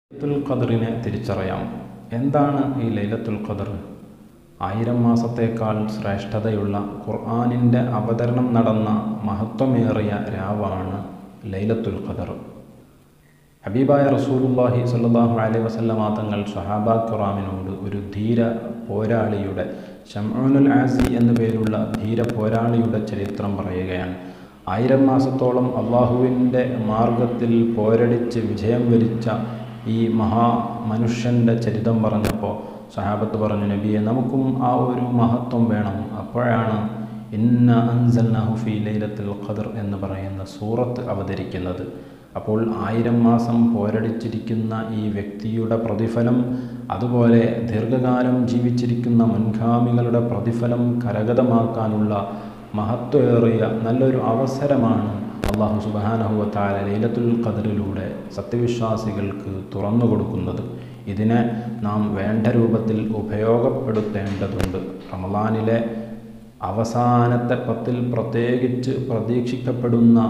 ലൈലത്തുൽ ഖദറിനെ തിരിച്ചറിയാം എന്താണ് ഈ ലൈലത്തുൽ ഖദർ ആയിരം മാസത്തേക്കാൾ ശ്രേഷ്ഠതയുള്ള ഖുർആാനിൻ്റെ അവതരണം നടന്ന മഹത്വമേറിയ രാവാണ് ലൈലത്തുൽ ഖദർ ഹബീബായ റസൂലുല്ലാഹി സല്ലാഹു അലൈഹി വസല്ലമ തങ്ങൾ സഹാബാ ഖുറാമിനോട് ഒരു ധീര പോരാളിയുടെ ഷംഉനുൽ ആസി എന്നു പേരുള്ള ധീര പോരാളിയുടെ ചരിത്രം പറയുകയാണ് ആയിരം മാസത്തോളം അള്ളാഹുവിൻ്റെ മാർഗത്തിൽ പോരടിച്ച് വിജയം വരിച്ച ഈ മഹാ മനുഷ്യൻ്റെ ചരിതം പറഞ്ഞപ്പോൾ സഹാബത്ത് പറഞ്ഞു നബിയെ നമുക്കും ആ ഒരു മഹത്വം വേണം അപ്പോഴാണ് ഇന്ന അൻസൽനാഹു ഫി ലൈലത്തുൽ ഖദർ എന്ന് പറയുന്ന സൂറത്ത് അവതരിക്കുന്നത് അപ്പോൾ ആയിരം മാസം പോരടിച്ചിരിക്കുന്ന ഈ വ്യക്തിയുടെ പ്രതിഫലം അതുപോലെ ദീർഘകാലം ജീവിച്ചിരിക്കുന്ന മുൻഗാമികളുടെ പ്രതിഫലം കരഗതമാക്കാനുള്ള മഹത്വമേറിയ നല്ലൊരു അവസരമാണ് അള്ളാഹു സുബാനഹുവത്താല ലൈലത്തുൽ ഖദറിലൂടെ സത്യവിശ്വാസികൾക്ക് തുറന്നു കൊടുക്കുന്നത് ഇതിനെ നാം വേണ്ട രൂപത്തിൽ ഉപയോഗപ്പെടുത്തേണ്ടതുണ്ട് റമദാനിലെ അവസാനത്തെ പത്തിൽ പ്രത്യേകിച്ച് പ്രതീക്ഷിക്കപ്പെടുന്ന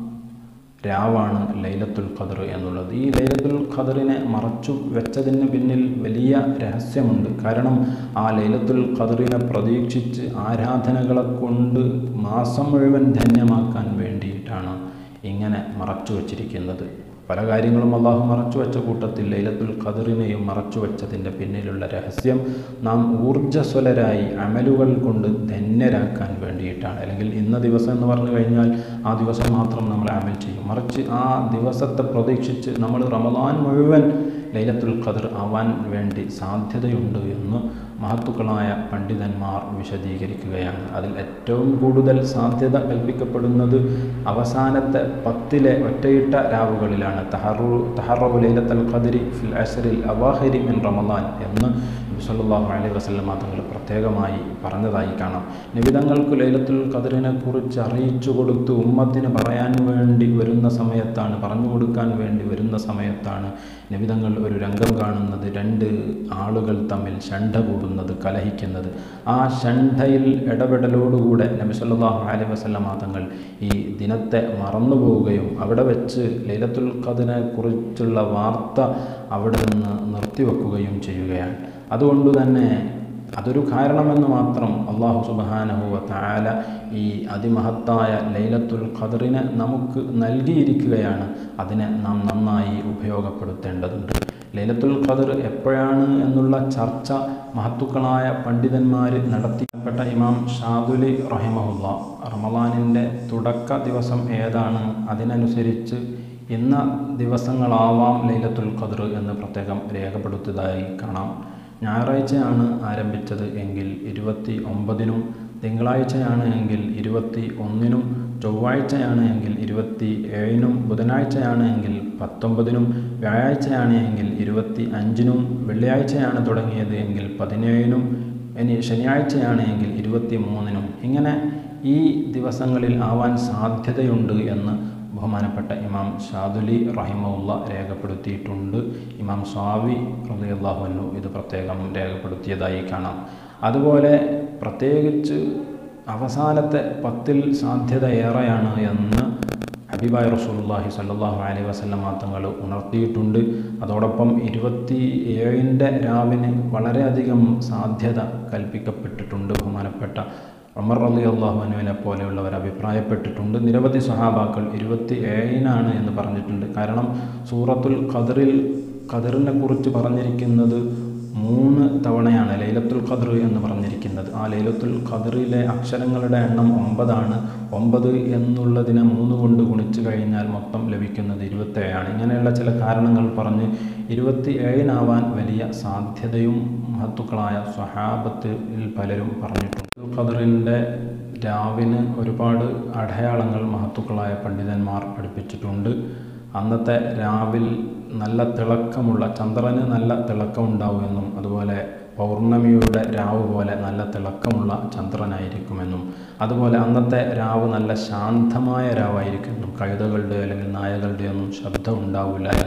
രാവാണ് ലൈലത്തുൽ ഖദർ എന്നുള്ളത് ഈ ലൈലത്തുൽ ഖദറിനെ മറച്ചു വെച്ചതിന് പിന്നിൽ വലിയ രഹസ്യമുണ്ട് കാരണം ആ ലൈലത്തുൽ ഖദറിനെ പ്രതീക്ഷിച്ച് ആരാധനകളെ കൊണ്ട് മാസം മുഴുവൻ ധന്യമാക്കാൻ വേണ്ടിയിട്ടാണ് ഇങ്ങനെ മറച്ചു വച്ചിരിക്കുന്നത് പല കാര്യങ്ങളും അള്ളാഹു മറച്ചു വെച്ച കൂട്ടത്തിൽ ലൈലത്തുൽ ഖദറിനെയും മറച്ചു വെച്ചതിൻ്റെ പിന്നിലുള്ള രഹസ്യം നാം ഊർജ്ജസ്വലരായി അമലുകൾ കൊണ്ട് ധന്യരാക്കാൻ വേണ്ടിയിട്ടാണ് അല്ലെങ്കിൽ ഇന്ന ദിവസം എന്ന് പറഞ്ഞു കഴിഞ്ഞാൽ ആ ദിവസം മാത്രം നമ്മൾ അമൽ ചെയ്യും മറിച്ച് ആ ദിവസത്തെ പ്രതീക്ഷിച്ച് നമ്മൾ റമദാൻ മുഴുവൻ ലൈലത്തുൽ ഖദർ ആവാൻ വേണ്ടി സാധ്യതയുണ്ട് എന്ന് മഹത്തുക്കളായ പണ്ഡിതന്മാർ വിശദീകരിക്കുകയാണ് അതിൽ ഏറ്റവും കൂടുതൽ സാധ്യത കൽപ്പിക്കപ്പെടുന്നത് അവസാനത്തെ പത്തിലെ ഒറ്റയിട്ട രാവുകളിലാണ് തഹറു തഹറു ലൈലത്തൽ ഖദരി ഫിൽ അഷറിൽ അവാഹിരി മിൻ റമദാൻ എന്ന് സല്ലാഹു അലൈഹി വസല്ലമ തങ്ങൾ പ്രത്യേകമായി പറഞ്ഞതായി കാണാം നിബിതങ്ങൾക്ക് ലൈലത്തുൽ ഖദറിനെ കുറിച്ച് അറിയിച്ചു കൊടുത്ത് ഉമ്മത്തിന് പറയാൻ വേണ്ടി വരുന്ന സമയത്താണ് പറഞ്ഞു കൊടുക്കാൻ വേണ്ടി വരുന്ന സമയത്താണ് നിബിതങ്ങൾ ഒരു രംഗം കാണുന്നത് രണ്ട് ആളുകൾ തമ്മിൽ ഷണ്ഠ കൂടുന്നത് കലഹിക്കുന്നത് ആ ഷണ്ഠയിൽ ഇടപെടലോടുകൂടെ നബി സല്ലാഹു അലൈഹി വസല്ലമ തങ്ങൾ ഈ ദിനത്തെ മറന്നു പോവുകയും അവിടെ വെച്ച് ലൈലത്തുൽ ഖദറിനെ കുറിച്ചുള്ള വാർത്ത അവിടെ നിന്ന് നിർത്തിവെക്കുകയും ചെയ്യുകയാണ് അതുകൊണ്ട് തന്നെ അതൊരു കാരണമെന്ന് മാത്രം അള്ളാഹു സുബാനഹുവ താല ഈ അതിമഹത്തായ ലൈലത്തുൽ ഖദറിനെ നമുക്ക് നൽകിയിരിക്കുകയാണ് അതിനെ നാം നന്നായി ഉപയോഗപ്പെടുത്തേണ്ടതുണ്ട് ലൈലത്തുൽ ഖദർ എപ്പോഴാണ് എന്നുള്ള ചർച്ച മഹത്തുക്കളായ പണ്ഡിതന്മാർ നടത്തിപ്പെട്ട ഇമാം ഷാദുലി റഹിമഹുല്ല റമദാനിൻ്റെ തുടക്ക ദിവസം ഏതാണ് അതിനനുസരിച്ച് ഇന്ന ദിവസങ്ങളാവാം ലൈലത്തുൽ ഖദർ എന്ന് പ്രത്യേകം രേഖപ്പെടുത്തിയതായി കാണാം ഞായറാഴ്ചയാണ് ആരംഭിച്ചത് എങ്കിൽ ഇരുപത്തി ഒമ്പതിനും തിങ്കളാഴ്ചയാണ് എങ്കിൽ ഇരുപത്തി ഒന്നിനും ചൊവ്വാഴ്ചയാണ് എങ്കിൽ ഇരുപത്തി ഏഴിനും ബുധനാഴ്ചയാണ് എങ്കിൽ പത്തൊമ്പതിനും വ്യാഴാഴ്ചയാണ് എങ്കിൽ ഇരുപത്തി അഞ്ചിനും വെള്ളിയാഴ്ചയാണ് തുടങ്ങിയത് എങ്കിൽ പതിനേഴിനും ഇനി ശനിയാഴ്ചയാണ് എങ്കിൽ ഇരുപത്തി മൂന്നിനും ഇങ്ങനെ ഈ ദിവസങ്ങളിൽ ആവാൻ സാധ്യതയുണ്ട് എന്ന് ബഹുമാനപ്പെട്ട ഇമാം ഷാദുലി റഹിമുള്ള രേഖപ്പെടുത്തിയിട്ടുണ്ട് ഇമാം സ്വാവി റബിഅള്ളാഹുനു ഇത് പ്രത്യേകം രേഖപ്പെടുത്തിയതായി കാണാം അതുപോലെ പ്രത്യേകിച്ച് അവസാനത്തെ പത്തിൽ സാധ്യത ഏറെയാണ് എന്ന് ഹബീബായ് റസൂലുള്ളാഹി സല്ലാഹു അലൈഹി വസല്ലമ തങ്ങൾ ഉണർത്തിയിട്ടുണ്ട് അതോടൊപ്പം ഇരുപത്തി ഏഴിൻ്റെ രാവിന് വളരെയധികം സാധ്യത കൽപ്പിക്കപ്പെട്ടിട്ടുണ്ട് ബഹുമാനപ്പെട്ട ഉമർ അലി അള്ളാഹുനുവിനെ പോലെയുള്ളവർ അഭിപ്രായപ്പെട്ടിട്ടുണ്ട് നിരവധി സഹാബാക്കൾ ഇരുപത്തി ഏഴിനാണ് എന്ന് പറഞ്ഞിട്ടുണ്ട് കാരണം സൂറത്തുൽ ഖദറിൽ ഖദറിനെ കുറിച്ച് പറഞ്ഞിരിക്കുന്നത് മൂന്ന് തവണയാണ് ലൈലത്തുൽ ഖദർ എന്ന് പറഞ്ഞിരിക്കുന്നത് ആ ലൈലത്തുൽ ഖദറിലെ അക്ഷരങ്ങളുടെ എണ്ണം ഒമ്പതാണ് ഒമ്പത് എന്നുള്ളതിനെ മൂന്ന് കൊണ്ട് ഗുണിച്ചു കഴിഞ്ഞാൽ മൊത്തം ലഭിക്കുന്നത് ഇരുപത്തേഴാണ് ഇങ്ങനെയുള്ള ചില കാരണങ്ങൾ പറഞ്ഞ് ഇരുപത്തി ഏഴിനാവാൻ വലിയ സാധ്യതയും മഹത്തുക്കളായ സ്വഹാബത്തിൽ പലരും പറഞ്ഞിട്ടുണ്ട് ഖദറിൻ്റെ രാവിന് ഒരുപാട് അടയാളങ്ങൾ മഹത്തുക്കളായ പണ്ഡിതന്മാർ പഠിപ്പിച്ചിട്ടുണ്ട് അന്നത്തെ രാവിൽ നല്ല തിളക്കമുള്ള ചന്ദ്രന് നല്ല തിളക്കമുണ്ടാവുമെന്നും അതുപോലെ പൗർണമിയുടെ രാവ് പോലെ നല്ല തിളക്കമുള്ള ചന്ദ്രനായിരിക്കുമെന്നും അതുപോലെ അന്നത്തെ രാവ് നല്ല ശാന്തമായ രാവായിരിക്കുമെന്നും കഴുതകളുടെ അല്ലെങ്കിൽ നായകളുടെ ഒന്നും ശബ്ദം ഉണ്ടാവില്ല എന്നും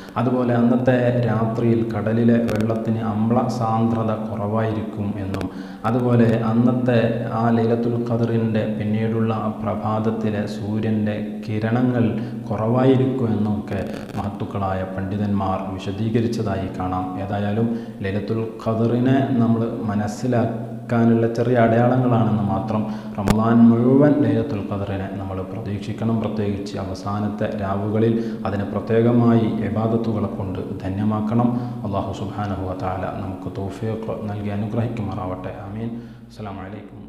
അതുപോലെ അന്നത്തെ രാത്രിയിൽ കടലിലെ വെള്ളത്തിന് അമ്ല സാന്ദ്രത കുറവായിരിക്കും എന്നും അതുപോലെ അന്നത്തെ ആ ലൈലത്തുൽ ഖദറിൻ്റെ പിന്നീടുള്ള പ്രഭാതത്തിലെ സൂര്യൻ്റെ കിരണങ്ങൾ കുറവായിരിക്കും എന്നൊക്കെ മഹത്തുക്കളായ പണ്ഡിതന്മാർ വിശദീകരിച്ചതായി കാണാം ഏതായാലും ലൈലത്തുൽ ഖദറിനെ നമ്മൾ മനസ്സിലാക്കാനുള്ള ചെറിയ അടയാളങ്ങളാണെന്ന് മാത്രം റമദാൻ മുഴുവൻ ലൈലത്തുൽ ഖദറിനെ നമ്മൾ പ്രതീക്ഷിക്കണം പ്രത്യേകിച്ച് അവസാനത്തെ രാവുകളിൽ അതിനെ പ്രത്യേകമായി ഇബാദത്തുകളെ കൊണ്ട് ധന്യമാക്കണം അള്ളാഹു സുബാനഹുവ താല നമുക്ക് തോഫിയൊക്കെ നൽകി അനുഗ്രഹിക്കുമാറാവട്ടെ ആമീൻ അസ്സാം വലൈക്കും